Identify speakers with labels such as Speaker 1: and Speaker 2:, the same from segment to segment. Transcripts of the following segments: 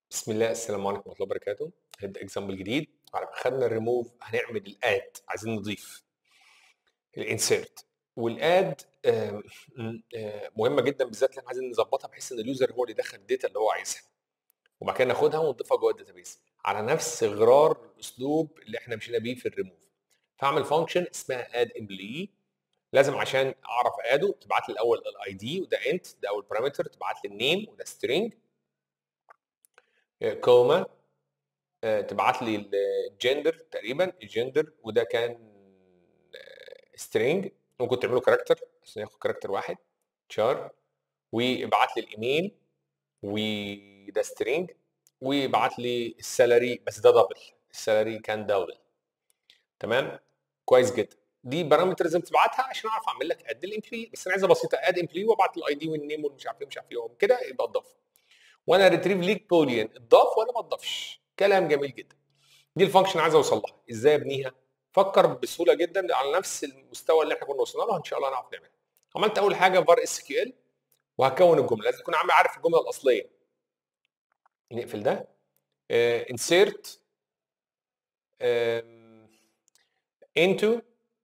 Speaker 1: بسم الله السلام عليكم ورحمه الله وبركاته هنبدا اكزامبل جديد بعد ما خدنا الريموف هنعمل الاد عايزين نضيف الانسيرت والاد آم، م- آه، مهمه جدا بالذات اللي احنا عايزين نظبطها بحيث ان اليوزر هو اللي يدخل الداتا اللي هو عايزها وبعد كده ناخدها ونضيفها جوه الداتابيس على نفس غرار الاسلوب اللي احنا مشينا بيه في الريموف فاعمل فانكشن اسمها اد امبلي لازم عشان اعرف ادو تبعت لي الاول الاي دي وده انت ده اول بارامتر تبعت لي النيم وده سترينج كوما آه، تبعت لي الجندر تقريبا الجندر وده كان سترينج ممكن تعمله كاركتر عشان ياخد كاركتر واحد شار وابعت لي الايميل وده سترينج وابعت لي السالري بس ده دبل السالري كان دبل تمام كويس جدا دي بارامتر لازم تبعتها عشان اعرف اعمل لك اد الامبلي بس انا عايزها بسيطه اد امبلي وابعت الاي دي والنيم والمش عارف ايه مش عارف ايه كده يبقى اتضاف وانا ريتريف ليك بوليان اتضاف ولا ما اتضافش كلام جميل جدا دي الفانكشن عايز اوصل لها ازاي ابنيها فكر بسهوله جدا على نفس المستوى اللي احنا كنا وصلنا له ان شاء الله نعرف نعملها عملت اول حاجه فار اس كيو ال وهكون الجمله لازم تكون عم عارف الجمله الاصليه نقفل ده انسيرت انتو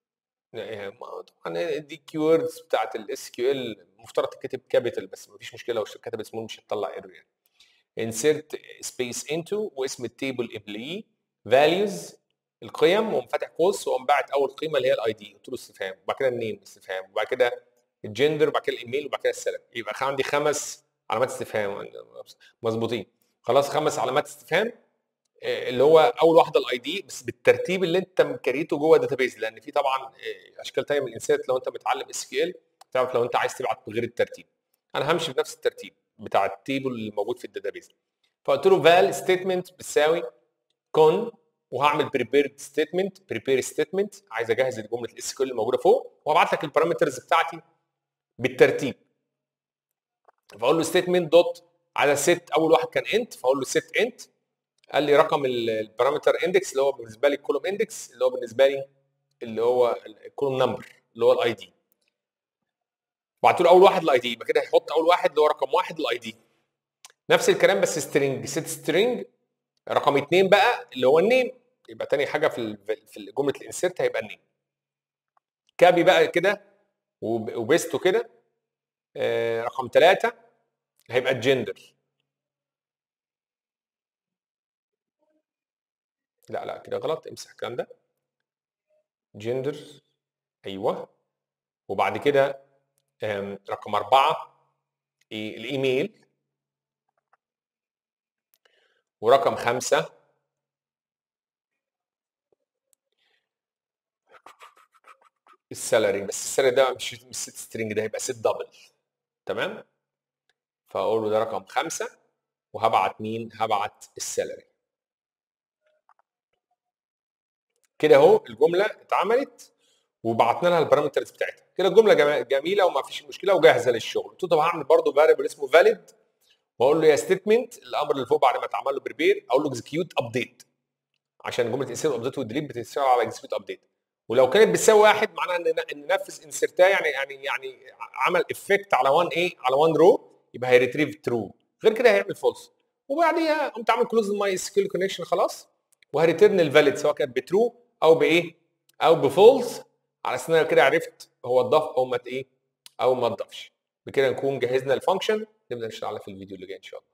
Speaker 1: طبعا دي كيوردز بتاعت الاس كيو ال مفترض تتكتب كابيتال بس مفيش مشكله لو كتبت سمول مش هتطلع ايرور يعني insert space into واسم التيبل امبلي values القيم وقوم فاتح قوس وقوم باعت اول قيمه اللي هي الاي دي قلت له استفهام وبعد كده النيم استفهام وبعد كده الجندر وبعد كده الايميل وبعد كده السلام يبقى عندي خمس علامات استفهام مظبوطين خلاص خمس علامات استفهام آه، اللي هو اول واحده الاي دي بس بالترتيب اللي انت مكريته جوه الداتابيز لان في طبعا آه، اشكال ثانيه من الانسيرت لو انت متعلم اس كيو ال تعرف لو انت عايز تبعت بغير الترتيب انا همشي بنفس الترتيب بتاع التيبل اللي موجود في الداتابيز فقلت له فال ستيتمنت بتساوي كون وهعمل بريبيرد ستيتمنت بريبير ستيتمنت عايز اجهز جمله الاس كيو اللي موجوده فوق وهبعت لك البارامترز بتاعتي بالترتيب فاقول له ستيتمنت دوت على ست اول واحد كان انت فاقول له ست انت قال لي رقم البارامتر اندكس اللي هو بالنسبه لي الكولوم اندكس اللي هو بالنسبه لي اللي هو الكولوم نمبر اللي هو الاي دي بعت له اول واحد الاي دي يبقى كده هيحط اول واحد اللي هو رقم واحد الاي دي نفس الكلام بس سترينج ست سترينج رقم اثنين بقى اللي هو النيم يبقى تاني حاجه في ال- في جمله الانسيرت هيبقى النيم كابي بقى كده وب- وبيستو كده آه، رقم ثلاثه هيبقى الجندر لا لا كده غلط امسح الكلام ده جندر ايوه وبعد كده آم، رقم اربعه إيه، الايميل ورقم خمسه السالري بس السالري ده مش مش ست سترينج ده هيبقى ست دبل تمام فاقول له ده رقم خمسه وهبعت مين؟ هبعت السالري كده اهو الجمله اتعملت وبعتنا لها البارامترز بتاعتها كده الجمله جما- جميله وما فيش مشكله وجاهزه للشغل قلت له طب هعمل برضه فاريبل اسمه فاليد واقول له يا ستيتمنت الامر اللي فوق بعد ما اتعمل له بريبير اقول له اكزكيوت ابديت عشان جمله انسيرت ابديت والديليت بتشتغل على اكزكيوت ابديت ولو كانت بتساوي واحد معناها ان ان نفذ انسرتها يعني يعني يعني عمل افكت على 1 ايه على 1 رو يبقى هيريتريف ترو غير كده هيعمل فولس وبعديها قمت عامل كلوز ماي سكيل كونكشن خلاص وهريترن الفاليد سواء كانت بترو او بايه او بفولس على اساس ان انا كده عرفت هو اتضاف او ما ايه او ما اتضافش بكده نكون جهزنا الفانكشن نبدا نشتغل عليها في الفيديو اللي جاي ان شاء الله